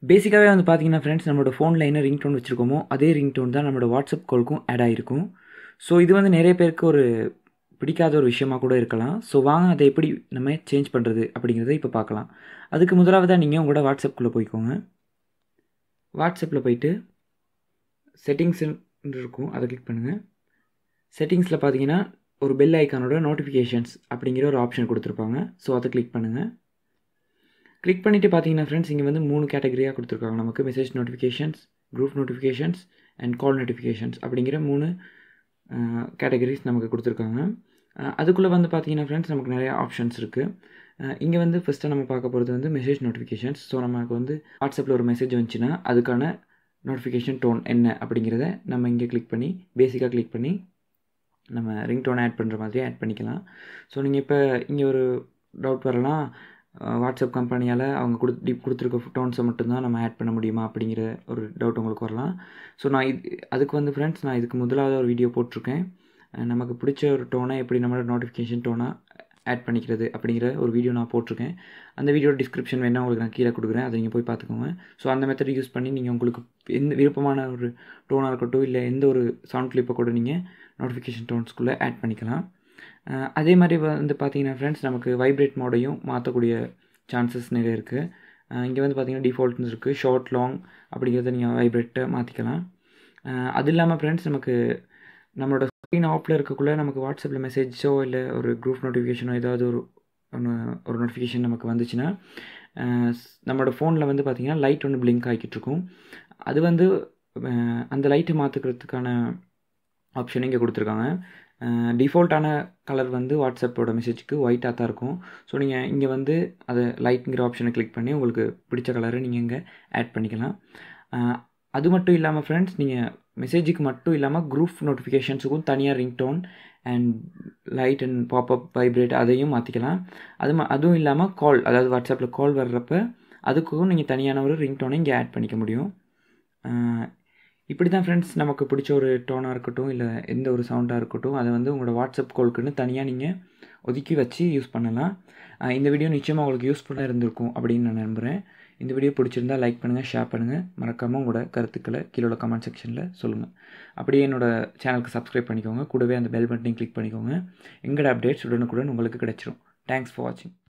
பேசிக்காகவே வந்து பார்த்தீங்கன்னா ஃப்ரெண்ட்ஸ் நம்மளோட ஃபோனில் என்ன ரிங் டோன் வச்சுருக்கோமோ அதே ரிங் டோன் தான் நம்மளோட வாட்ஸ்அப் கால்க்கும் ஆட் ஆகிருக்கும் ஸோ இது வந்து நிறைய பேருக்கு ஒரு பிடிக்காத ஒரு விஷயமா கூட இருக்கலாம் ஸோ வாங்க அதை எப்படி நம்ம சேஞ்ச் பண்ணுறது அப்படிங்கிறத இப்போ பார்க்கலாம் அதுக்கு முதலாவதாக நீங்கள் உங்களோட வாட்ஸ்அப்புக்குள்ளே போய்க்கோங்க வாட்ஸ்அப்பில் போயிட்டு செட்டிங்ஸ் இருக்கும் அதை கிளிக் பண்ணுங்கள் செட்டிங்ஸில் பார்த்தீங்கன்னா ஒரு பெல் ஐக்கானோட நோட்டிஃபிகேஷன்ஸ் அப்படிங்கிற ஒரு ஆப்ஷன் கொடுத்துருப்பாங்க ஸோ அதை கிளிக் பண்ணுங்கள் கிளிக் பண்ணிவிட்டு பார்த்தீங்கன்னா ஃப்ரெண்ட்ஸ் இங்கே வந்து மூணு கேட்டகரியாக கொடுத்துருக்காங்க நமக்கு message notifications group notifications and call notifications அப்படிங்கிற மூணு கேட்டகரிஸ் நமக்கு கொடுத்துருக்காங்க அதுக்குள்ளே வந்து பார்த்தீங்கன்னா ஃப்ரெண்ட்ஸ் நமக்கு நிறைய ஆப்ஷன்ஸ் இருக்குது இங்கே வந்து ஃபஸ்ட்டு நம்ம பார்க்க போகிறது வந்து மெசேஜ் நோட்டிஃபிகேஷன்ஸ் ஸோ நமக்கு வந்து வாட்ஸ்அப்பில் ஒரு மெசேஜ் வந்துச்சுன்னா அதுக்கான நோட்டிஃபிகேஷன் டோன் என்ன அப்படிங்கிறத நம்ம இங்கே கிளிக் பண்ணி பேசிக்காக கிளிக் பண்ணி நம்ம ரிங் டோன் ஆட் பண்ணுற மாதிரி ஆட் பண்ணிக்கலாம் ஸோ நீங்கள் இப்போ இங்கே ஒரு டவுட் வரலாம் வாட்ஸ்அப் கம்பெனியால் அவங்க கொடு கொடுத்துருக்க டோன்ஸை மட்டும்தான் நம்ம ஆட் பண்ண முடியுமா அப்படிங்கிற ஒரு டவுட் உங்களுக்கு வரலாம் ஸோ நான் இது அதுக்கு வந்து ஃப்ரெண்ட்ஸ் நான் இதுக்கு முதலாவது ஒரு வீடியோ போட்டிருக்கேன் நமக்கு பிடிச்ச ஒரு டோனை எப்படி நம்மளோட நோட்டிஃபிகேஷன் டோனாக ஆட் பண்ணிக்கிறது அப்படிங்கிற ஒரு வீடியோ நான் போட்டிருக்கேன் அந்த வீடியோ டிஸ்கிரிப்ஷன் வேணால் உங்களுக்கு நான் கீழே கொடுக்குறேன் அதை நீங்கள் போய் பார்த்துக்கோங்க ஸோ அந்த மெத்தட் யூஸ் பண்ணி நீங்கள் உங்களுக்கு எந்த விருப்பமான ஒரு டோனாக இருக்கட்டும் இல்லை எந்த ஒரு சவுண்ட் கிளிப்பை கூட நீங்கள் நோட்டிஃபிகேஷன் டோன்ஸ்குள்ளே ஆட் பண்ணிக்கலாம் அதே மாதிரி வந்து பார்த்தீங்கன்னா ஃப்ரெண்ட்ஸ் நமக்கு வைப்ரேட் மோடையும் மாற்றக்கூடிய சான்சஸ் நிறைய இருக்குது இங்கே வந்து பார்த்தீங்கன்னா டிஃபால்ட்னு இருக்குது ஷார்ட் லாங் அப்படிங்கிறத நீங்கள் வைப்ரேட்டை மாற்றிக்கலாம் அது இல்லாமல் ஃப்ரெண்ட்ஸ் நமக்கு நம்மளோட ஸ்க்ரீன் ஆஃபில் இருக்கக்குள்ளே நமக்கு வாட்ஸ்அப்பில் மெசேஜோ இல்லை ஒரு குரூப் நோட்டிஃபிகேஷனோ ஏதாவது ஒரு ஒன்று ஒரு நோட்டிஃபிகேஷன் நமக்கு வந்துச்சுன்னா நம்மளோட ஃபோனில் வந்து பார்த்திங்கன்னா லைட் ஒன்று பிளிங்க் ஆகிக்கிட்டு இருக்கும் அது வந்து அந்த லைட்டை மாற்றுக்கிறதுக்கான ஆப்ஷன் இங்கே கொடுத்துருக்காங்க டிஃபால்ட்டான கலர் வந்து வாட்ஸ்அப்போட மெசேஜுக்கு ஒயிட்டாக தான் இருக்கும் ஸோ நீங்கள் இங்கே வந்து அதை லைட்டுங்கிற ஆப்ஷனை கிளிக் பண்ணி உங்களுக்கு பிடிச்ச கலரை நீங்கள் இங்கே ஆட் பண்ணிக்கலாம் அது மட்டும் இல்லாமல் ஃப்ரெண்ட்ஸ் நீங்கள் மெசேஜுக்கு மட்டும் இல்லாமல் குரூப் நோட்டிஃபிகேஷன்ஸுக்கும் தனியாக ring tone and light and popup vibrate அதையும் மாற்றிக்கலாம் அது அதுவும் இல்லாமல் கால் அதாவது வாட்ஸ்அப்பில் கால் வர்றப்ப அதுக்கும் நீங்கள் தனியான ஒரு ரிங் டோனை இங்கே ஆட் பண்ணிக்க முடியும் இப்படி தான் ஃப்ரெண்ட்ஸ் நமக்கு பிடிச்ச ஒரு டோனாக இருக்கட்டும் இல்லை எந்த ஒரு சவுண்டாக இருக்கட்டும் அதை வந்து உங்களோட வாட்ஸ்அப் கால்க்குன்னு தனியாக நீங்கள் ஒதுக்கி வச்சு யூஸ் பண்ணலாம் இந்த வீடியோ நிச்சயமாக உங்களுக்கு யூஸ்ஃபுல்லாக இருந்திருக்கும் அப்படின்னு நான் நம்புகிறேன் இந்த வீடியோ பிடிச்சிருந்தா லைக் பண்ணுங்கள் ஷேர் பண்ணுங்கள் மறக்காமல் உங்களோட கருத்துக்களை கீழே கமெண்ட் செக்ஷனில் சொல்லுங்கள் அப்படியே என்னோடய சேனலுக்கு சப்ஸ்கிரைப் பண்ணிக்கோங்க கூடவே அந்த பெல் பட்டனையும் கிளிக் பண்ணிக்கோங்க எங்களோட அப்டேட்ஸ் உடனுக்குடன் உங்களுக்கு கிடைச்சிரும் தேங்க்ஸ் ஃபார் வாட்சிங்